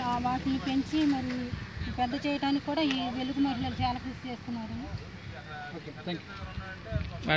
ఆ, వాటిని పెంచి మరి పెద్ద చేయడానికి కూడా ఈ వెలుగు మహిళలు చాలా కృషి చేస్తున్నారు ఓకే థ్యాంక్ యూ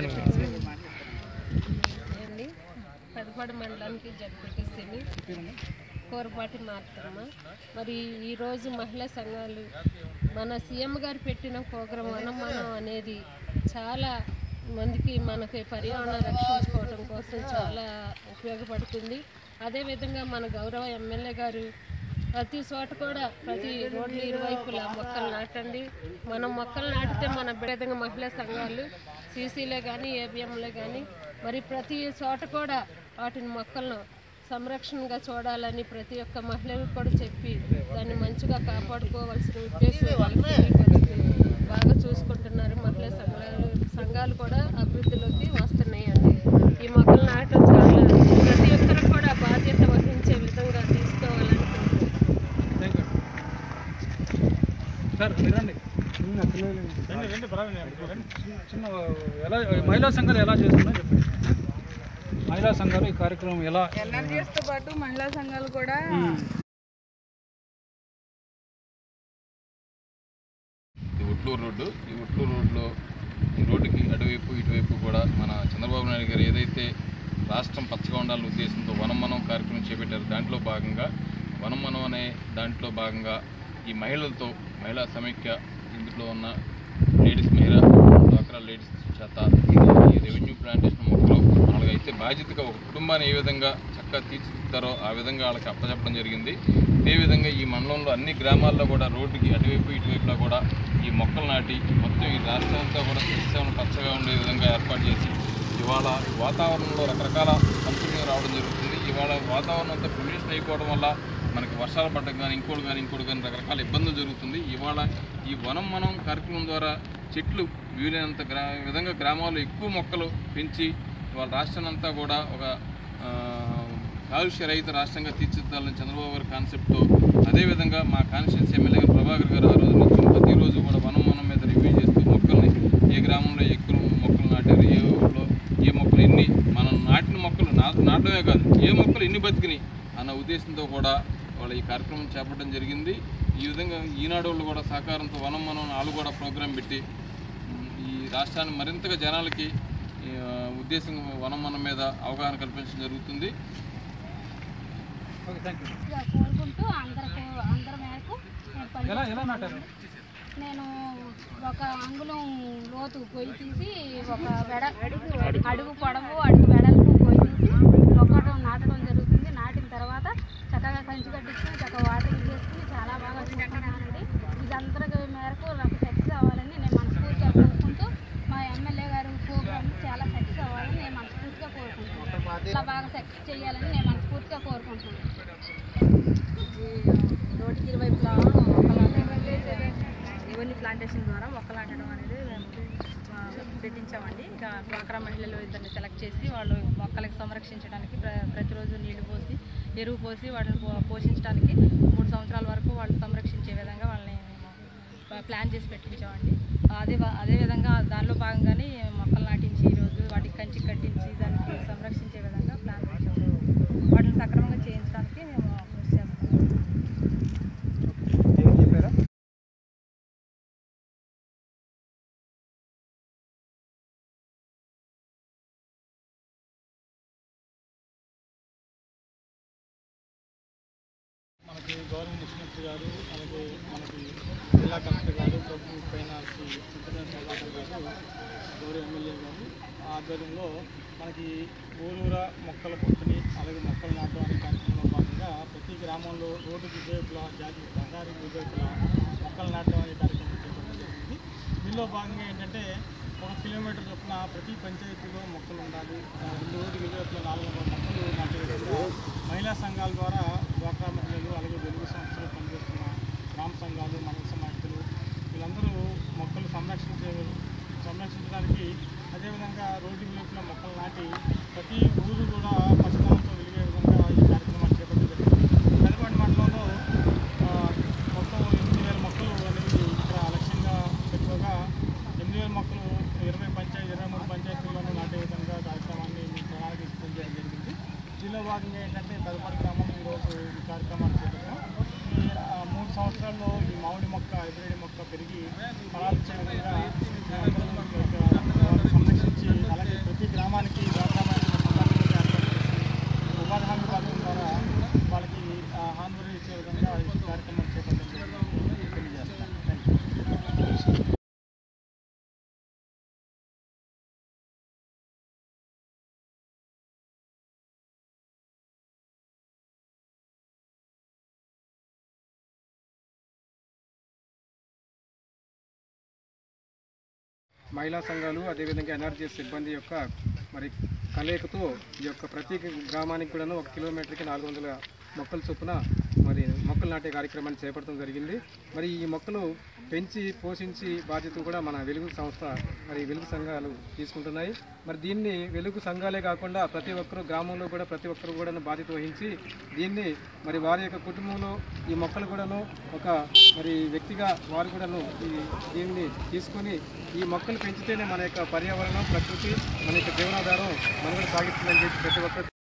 అండి పెదపాడు మండలానికి జడ్పీటీసీని కోరపాటి మార్తమ్మ మరి ఈరోజు మహిళా సంఘాలు మన సీఎం గారు పెట్టిన ప్రోగ్రాం వనమానం అనేది చాలా మందికి మనకి పర్యావరణం రక్షించుకోవడం కోసం చాలా ఉపయోగపడుతుంది అదేవిధంగా మన గౌరవ ఎమ్మెల్యే గారు ప్రతి చోట కూడా ప్రతి రోడ్లు ఇరువైపులా మొక్కలు నాటండి మనం మొక్కలు నాటితే మన విధంగా మహిళా సంఘాలు సీసీలే కానీ ఏబిఎంలే కానీ మరి ప్రతి చోట కూడా వాటిని మొక్కలను సంరక్షణగా చూడాలని ప్రతి ఒక్క మహిళకు కూడా చెప్పి దాన్ని మంచిగా కాపాడుకోవాల్సిన ఉద్దేశం వాళ్ళకి తెలియపరిచి బాగా చూసుకుంటున్నారు మహిళా సంఘాలు సంఘాలు కూడా అభివృద్ధిలోకి వస్తున్నాయండి ఈ మొక్కలు నాటడం చాలా ప్రతి ఒక్కరు కూడా బాధ్యత వహించే విధంగా తీసుకోవాలని థ్యాంక్ యూ సార్ మీరు రండి చిన్న ఎలా మహిళా సంఘాలు ఎలా చేస్తున్నారో చెప్పండి మహిళా సంఘాలు ఈ కార్యక్రమం ఎలా ఎన్ఆర్జీఎస్తో పాటు మహిళా సంఘాలు కూడా ఇది ఉట్లూరు రోడ్డు ఈ ఉట్లూరు రోడ్లో ఈ రోడ్డుకి అటువైపు ఇటువైపు కూడా మన చంద్రబాబు నాయుడు గారు ఏదైతే రాష్ట్రం పచ్చగా ఉండాలనే ఉద్దేశంతో వనం మనం కార్యక్రమం చేపట్టారు దాంట్లో భాగంగా వనం మనం అనే దాంట్లో భాగంగా ఈ మహిళలతో మహిళా సమైక్య ఇందులో ఉన్న లేడీస్ మహిళా డ్వాక్రా లేడీస్ చేత ఈ రెవెన్యూ ప్లాంటేషన్ మొక్కలు వాళ్ళకైతే బాధ్యతగా ఒక కుటుంబాన్ని ఏ విధంగా చక్కగా తీర్చిదిద్దారో ఆ విధంగా వాళ్ళకి అప్పచెప్పడం జరిగింది ఇదే విధంగా ఈ మండలంలో అన్ని గ్రామాల్లో కూడా రోడ్డుకి అటువైపు ఇటువైపులా కూడా ఈ మొక్కలు నాటి మొత్తం ఈ రాష్ట్రం అంతా కూడా సస్యం పచ్చగా ఉండే విధంగా ఏర్పాటు చేసి ఇవాళ వాతావరణంలో రకరకాల సమస్యలు రావడం జరుగుతుంది ఇవాళ వాతావరణం అంతా పొల్యూషన్ అయిపోవడం వల్ల మనకి వర్షాలు పడడం కానీ ఇంకోటి కానీ ఇంకోటి కానీ రకరకాల ఇబ్బందులు జరుగుతుంది ఇవాళ ఈ వనం మనం కార్యక్రమం ద్వారా చెట్లు వీలైనంత గ్రా విధంగా గ్రామాల్లో ఎక్కువ మొక్కలు పెంచి ఇవాళ రాష్ట్రాన్ని అంతా కూడా ఒక ఆ, కాలుష్య రహిత రాష్ట్రంగా తీర్చిదిద్దాలని చంద్రబాబు గారి కాన్సెప్ట్తో అదేవిధంగా మా కాన్స్టిట్యూన్సీ ఎమ్మెల్యే గారు ప్రభాకర్ గారు ఆ రోజు నుంచి ప్రతిరోజు కూడా వనం వనం మీద రివ్యూ చేస్తూ మొక్కల్ని ఏ గ్రామంలో ఎక్కువ మొక్కలు నాటారు ఏ ఊళ్ళో ఏ మొక్కలు ఎన్ని మనం నాటిన మొక్కలు నా నాటడమే కాదు ఏ మొక్కలు ఎన్ని బతికినాయి అన్న ఉద్దేశంతో కూడా వాళ్ళ ఈ కార్యక్రమం చేపట్టడం జరిగింది ఈ విధంగా ఈనాడు వాళ్ళు కూడా సహకారంతో వనం మనం వాళ్ళు కూడా ప్రోగ్రాం పెట్టి ఉమ్, ఈ రాష్ట్రాన్ని మరింతగా జనాలకి ఈ, ఆ, ఉద్దేశం వనం మనం మీద అవగాహన కల్పించడం జరుగుతుంది ఓకే థ్యాంక్ యూ ఇలా కోరుకుంటూ అందరికి అందరి మేరకు నేను పని ఎలా ఎలా నాటారు నేను ఒక అంగుళం లోతు పొయ్యి తీసి ఒక వెడ అడుగు పొడవు అడుగు వెడల్పు పొయ్యి తీసి ఒకటం నాటడం జరుగుతుంది నాటిన తర్వాత చక్కగా కంచి కట్టించుకుని చక్కగా వాటర్ చేసుకుని చాలా బాగా చూసుకున్నానండి ఇదందరి మేరకు నాకు సక్సెస్ అవ్వాలని నేను మనస్ఫూర్తిగా కోరుకుంటూ మా ఎమ్మెల్యే గారు ప్రోగ్రామ్ చాలా సక్సెస్ అవ్వాలని నేను మనస్ఫూర్తిగా కోరుకుంటున్నాను చాలా బాగా సక్సెస్ చేయాలని నేను మనస్ఫూర్తిగా కోరుకుంటున్నాను రోడ్డుకి ఇరువైపులా మొక్కలు ఇవన్నీ ప్లాంటేషన్ ద్వారా మొక్కలు నాటడం అనేది మేము ఆ, పెట్టించామండి ఇంకా డ్వాక్రా మహిళలు ఇద్దరిని సెలెక్ట్ చేసి వాళ్ళు మొక్కలకి సంరక్షించడానికి ప్ర ప్రతిరోజు నీళ్లు పోసి ఎరువు పోసి వాటిని పో- పోషించడానికి మూడు సంవత్సరాల వరకు వాళ్ళు సంరక్షించే విధంగా వాళ్ళని మేము ప- ప్లాన్ చేసి పెట్టించామండి అదే వ- అదే విధంగా దానిలో భాగంగానే మొక్కలు నాటించి ఈరోజు వాటికి కంచి కట్టించి దానికి సంరక్షించే విధంగా ప్లాన్ చేసాము వాటిని సక్రమంగా చేయించడానికి మేము కృషి చేస్తాము ఏం చెప్పారా మనకి గవర్నమెంట్ ముఖ్యమంత్రి గారు అలాగే మనకి జిల్లా కలెక్టర్ గారు ప్రభు పైన శ్రీ చింతనేని ప్రభాకర్ గారు గౌరవ ఎమ్మెల్యే గారు ఆధ్వర్యంలో మనకి ఊరూర మొక్కల పంపిణీ అలాగే మొక్కలు నాటడం అనే కార్యక్రమంలో భాగంగా ప్రతి గ్రామంలో రోడ్డుకి ఇరువైపులా జాతి రహదారి ఇరువైపులా మొక్కలు నాటడం అనే కార్యక్రమం చేపట్టడం జరిగింది దీనిలో భాగంగా ఏంటంటే ఒక కిలోమీటర్ చొప్పున ప్రతి పంచాయతీలో మొక్కలు ఉండాలి ఆ, రెండు రోజులు ఇరువైపులా నాలుగు వందల మొక్కలు నాటే విధంగా మహిళా సంఘాల ద్వారా డ్వాక్రా మహిళలు అలాగే వెలుగు సంస్థలు పనిచేస్తున్న గ్రామ సంఘాలు మండల సమాఖ్యలు వీళ్ళందరూ మొక్కలు సంరక్షించే సంరక్షించడానికి అదేవిధంగా రోడ్డు వైపున మొక్కలు నాటి ప్రతి ఊరు కూడా పచ్చదనంతో వెలిగే విధంగా ఈ కార్యక్రమాన్ని చేపట్టడం జరిగింది పెదపాటి మండలంలో ఆ, మొత్తం ఎనిమిది వేల మొక్కలు అనేవి ఇక్కడ లక్ష్యంగా ఎక్కువగా ఎనిమిది వేల మొక్కలు ఇరవై పంచాయతీ ఇరవై మూడు పంచాయతీల్లోనూ నాటే విధంగా కార్యక్రమాన్ని మేము ప్రణాళిక సిద్ధం చేయడం జరిగింది దీనిలో భాగంగా ఏంటంటే పెదపాటి గ్రామంలో ఈరోజు ఈ కార్యక్రమాన్ని చేపట్టాం ఈ ఆ, మూడు సంవత్సరాల్లో ఈ మామిడి మొక్క హైబ్రిడ్ మొక్క పెరిగి ఫలాలు ఇచ్చే విధంగా మేమందరం ఈ యొక్క వాటిని సంరక్షించి అలాగే ప్రతి గ్రామానికి గ్రామానికి సంఘాలను ఏర్పాటు చేసి ఉపాధి హామీ పథకం ద్వారా వాళ్ళకి ఆ, హామీలు ఇచ్చే విధంగా ఈ కార్యక్రమం చేపట్టడం జరిగింది. తెలియజేస్తాను థ్యాంక్ యూ మహిళా సంఘాలు అదేవిధంగా ఎన్ఆర్జీఎస్ సిబ్బంది యొక్క మరి కలయికతో ఈ యొక్క ప్రతి గ్రామానికి కూడాను ఒక కిలోమీటర్కి నాలుగు వందల మొక్కల చొప్పున మరి మొక్కలు నాటే కార్యక్రమాన్ని చేపట్టడం జరిగింది మరి ఈ మొక్కలు పెంచి పోషించి బాధ్యత కూడా మన వెలుగు సంస్థ మరి వెలుగు సంఘాలు తీసుకుంటున్నాయి మరి దీన్ని వెలుగు సంఘాలే కాకుండా ప్రతి ఒక్కరూ గ్రామంలో కూడా ప్రతి ఒక్కరు కూడా బాధ్యత వహించి దీన్ని మరి వారి యొక్క కుటుంబంలో ఈ మొక్కలు కూడాను ఒక మరి వ్యక్తిగా వారు కూడాను ఈ దీన్ని తీసుకొని ఈ మొక్కలు పెంచితేనే మన యొక్క పర్యావరణం ప్రకృతి మన యొక్క జీవనాధారం మనుగడ సాగిస్తుందని చెప్పి ప్రతి ఒక్కరు